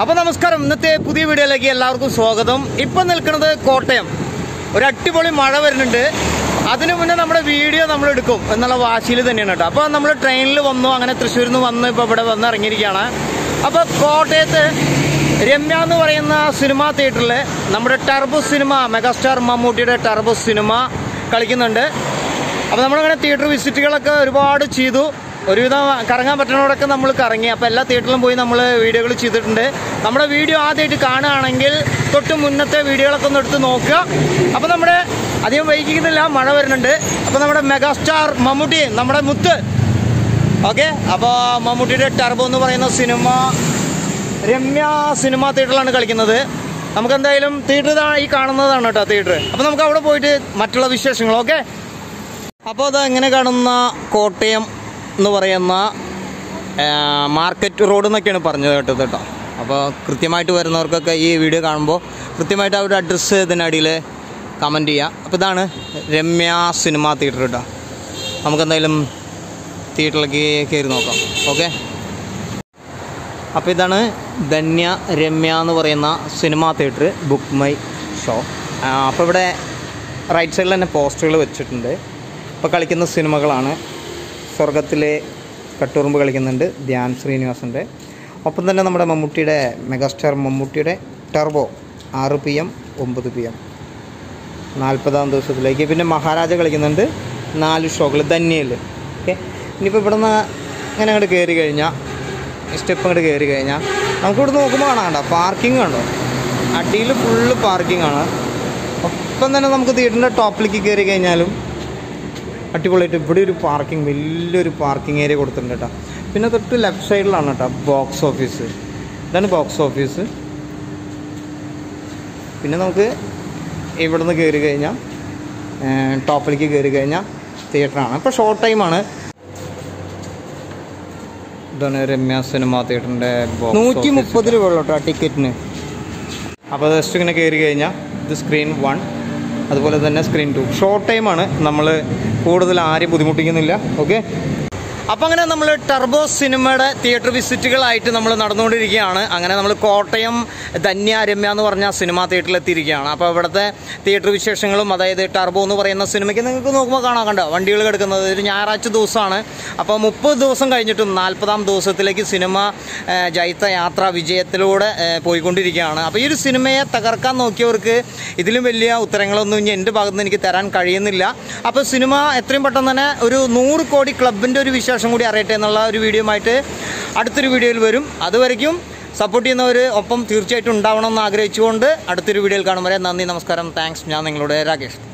അപ്പോൾ നമസ്കാരം ഇന്നത്തെ പുതിയ വീഡിയോയിലേക്ക് എല്ലാവർക്കും സ്വാഗതം ഇപ്പം നിൽക്കുന്നത് കോട്ടയം ഒരു അടിപൊളി മഴ വരുന്നുണ്ട് അതിനു മുന്നേ നമ്മുടെ വീഡിയോ നമ്മൾ എടുക്കും എന്നുള്ള വാശിയിൽ തന്നെയാണ് കേട്ടോ അപ്പോൾ നമ്മൾ ട്രെയിനിൽ വന്നു അങ്ങനെ തൃശ്ശൂരിൽ നിന്ന് വന്ന് ഇപ്പോൾ ഇവിടെ വന്ന് ഇറങ്ങിയിരിക്കുകയാണ് അപ്പോൾ കോട്ടയത്ത് രമ്യ എന്ന് പറയുന്ന സിനിമാ തിയേറ്ററിൽ നമ്മുടെ ടർബോ സിനിമ മെഗാസ്റ്റാർ മമ്മൂട്ടിയുടെ ടർബോ സിനിമ കളിക്കുന്നുണ്ട് അപ്പോൾ നമ്മളിങ്ങനെ തിയേറ്റർ വിസിറ്റുകളൊക്കെ ഒരുപാട് ചെയ്തു ഒരുവിധം കറങ്ങാൻ പറ്റുന്നവരൊക്കെ നമ്മൾ കറങ്ങി അപ്പോൾ എല്ലാ തിയേറ്ററിലും പോയി നമ്മൾ വീഡിയോകൾ ചെയ്തിട്ടുണ്ട് നമ്മുടെ വീഡിയോ ആദ്യമായിട്ട് കാണുകയാണെങ്കിൽ തൊട്ട് മുന്നത്തെ വീഡിയോകളൊക്കെ ഒന്ന് എടുത്ത് നോക്കുക അപ്പോൾ നമ്മുടെ അധികം വൈകിക്കുന്നില്ല മഴ വരുന്നുണ്ട് അപ്പോൾ നമ്മുടെ മെഗാസ്റ്റാർ മമ്മൂട്ടി നമ്മുടെ മുത്ത് ഓക്കെ അപ്പോൾ മമ്മൂട്ടിയുടെ ടർബോ എന്ന് പറയുന്ന സിനിമ രമ്യ സിനിമ തിയേറ്ററിലാണ് കളിക്കുന്നത് നമുക്ക് എന്തായാലും തിയേറ്റർ ഇതാ ഈ കാണുന്നതാണ് കേട്ടോ തിയേറ്റർ അപ്പോൾ നമുക്ക് അവിടെ പോയിട്ട് മറ്റുള്ള വിശേഷങ്ങൾ ഓക്കെ അപ്പോൾ അത് എങ്ങനെ കാണുന്ന കോട്ടയം എന്ന് പറയുന്ന ആ, മാർക്കറ്റ് റോഡ് എന്നൊക്കെയാണ് പറഞ്ഞത് കേട്ടത് കേട്ടോ അപ്പോൾ കൃത്യമായിട്ട് വരുന്നവർക്കൊക്കെ ഈ വീഡിയോ കാണുമ്പോൾ കൃത്യമായിട്ട് അവരുടെ അഡ്രസ്സ് ഇതിനടിയിൽ കമൻറ്റ് ചെയ്യുക അപ്പോൾ ഇതാണ് രമ്യ സിനിമ തിയേറ്റർ കേട്ടോ നമുക്കെന്തായാലും തിയേറ്ററിലേക്ക് കയറി നോക്കാം ഓക്കെ അപ്പോൾ ഇതാണ് ധന്യ രമ്യ എന്ന് പറയുന്ന cinema theatre book my show അപ്പോൾ ഇവിടെ റൈറ്റ് സൈഡിൽ തന്നെ പോസ്റ്ററുകൾ വെച്ചിട്ടുണ്ട് ഇപ്പോൾ കളിക്കുന്ന സിനിമകളാണ് സ്വർഗത്തിലെ കട്ടുറുമ്പ് കളിക്കുന്നുണ്ട് ധ്യാൻ ശ്രീനിവാസൻ്റെ ഒപ്പം തന്നെ നമ്മുടെ മമ്മൂട്ടിയുടെ മെഗാസ്റ്റാർ മമ്മൂട്ടിയുടെ ടർബോ ആറ് പി എം ഒമ്പത് പി എം നാൽപ്പതാം ദിവസത്തിലേക്ക് പിന്നെ മഹാരാജ കളിക്കുന്നുണ്ട് നാല് ഷോകൾ ധന്യയിൽ ഓക്കെ ഇനിയിപ്പോൾ ഇവിടെ നിന്ന് ഇങ്ങനെ അങ്ങോട്ട് കയറി കഴിഞ്ഞാൽ സ്റ്റെപ്പ് അങ്ങോട്ട് കയറി കഴിഞ്ഞാൽ നമുക്ക് ഇവിടെ നോക്കുമ്പോൾ കാണാം കണ്ടോ പാർക്കിംഗ് കണ്ടോ അടിയിൽ ഫുള്ള് പാർക്കിംഗ് ആണ് ഒപ്പം തന്നെ നമുക്ക് തിയേറ്ററിൻ്റെ ടോപ്പിലേക്ക് കയറി കഴിഞ്ഞാലും അടിപൊളിയായിട്ട് ഇവിടെ ഒരു പാർക്കിംഗ് വലിയൊരു പാർക്കിംഗ് ഏരിയ കൊടുത്തിട്ടുണ്ട് കേട്ടോ പിന്നെ തൊട്ട് ലെഫ്റ്റ് സൈഡിലാണ് കേട്ടോ ബോക്സ് ഓഫീസ് ഇതാണ് ബോക്സ് ഓഫീസ് പിന്നെ നമുക്ക് ഇവിടെ നിന്ന് കയറി കഴിഞ്ഞാൽ ടോപ്പിലേക്ക് കയറി കഴിഞ്ഞാൽ തിയേറ്ററാണ് ഇപ്പോൾ ഷോർട്ട് ടൈമാണ് ഇതാണ് രമ്യ സിനിമ തിയേറ്ററിൻ്റെ നൂറ്റി മുപ്പത് രൂപ ഉള്ളൂ കേട്ടോ ടിക്കറ്റിന് അപ്പോൾ ജസ്റ്റ് ഇങ്ങനെ കയറി കഴിഞ്ഞാൽ ഇത് സ്ക്രീൻ വൺ അതുപോലെ തന്നെ സ്ക്രീൻ ടു ഷോർട്ട് ടൈമാണ് നമ്മൾ കൂടുതൽ ആരെയും ബുദ്ധിമുട്ടിക്കുന്നില്ല ഓക്കെ അപ്പോൾ അങ്ങനെ നമ്മൾ ടർബോ സിനിമയുടെ തിയേറ്റർ വിസിറ്റുകളായിട്ട് നമ്മൾ നടന്നുകൊണ്ടിരിക്കുകയാണ് അങ്ങനെ നമ്മൾ കോട്ടയം ധന്യ രമ്യ എന്ന് പറഞ്ഞ സിനിമാ തിയേറ്ററിൽ എത്തിയിരിക്കുകയാണ് അപ്പോൾ ഇവിടുത്തെ തിയേറ്റർ വിശേഷങ്ങളും അതായത് ടർബോ എന്ന് പറയുന്ന സിനിമയ്ക്ക് നിങ്ങൾക്ക് നോക്കുമ്പോൾ കാണാൻ കണ്ടോ വണ്ടികൾ കിടക്കുന്നത് ഒരു ഞായറാഴ്ച ദിവസമാണ് അപ്പോൾ മുപ്പത് ദിവസം കഴിഞ്ഞിട്ടും നാൽപ്പതാം ദിവസത്തിലേക്ക് സിനിമ ആ, ജൈത്ര യാത്ര വിജയത്തിലൂടെ ആ, പോയിക്കൊണ്ടിരിക്കുകയാണ് അപ്പോൾ ഈ ഒരു സിനിമയെ തകർക്കാൻ നോക്കിയവർക്ക് ഇതിലും വലിയ ഉത്തരങ്ങളൊന്നും ഇനി എൻ്റെ ഭാഗത്ത് നിന്ന് എനിക്ക് തരാൻ കഴിയുന്നില്ല അപ്പോൾ സിനിമ എത്രയും പെട്ടെന്ന് തന്നെ ഒരു നൂറ് കോടി ക്ലബിൻ്റെ ഒരു വിശേഷം കൂടി അറിയട്ടെ എന്നുള്ള ഒരു വീഡിയോ ആയിട്ട് അടുത്തൊരു വീഡിയോയിൽ വരും അതുവരയ്ക്കും സപ്പോർട്ട് ചെയ്യുന്നവർ ഒപ്പം തീർച്ചയായിട്ടും ഉണ്ടാവണം എന്ന് ആഗ്രഹിച്ചുകൊണ്ട് അടുത്തൊരു വീഡിയോയിൽ കാണും വരെ നന്ദി നമസ്കാരം താങ്ക്സ് ഞാൻ നിങ്ങളുടെ രാകേഷ്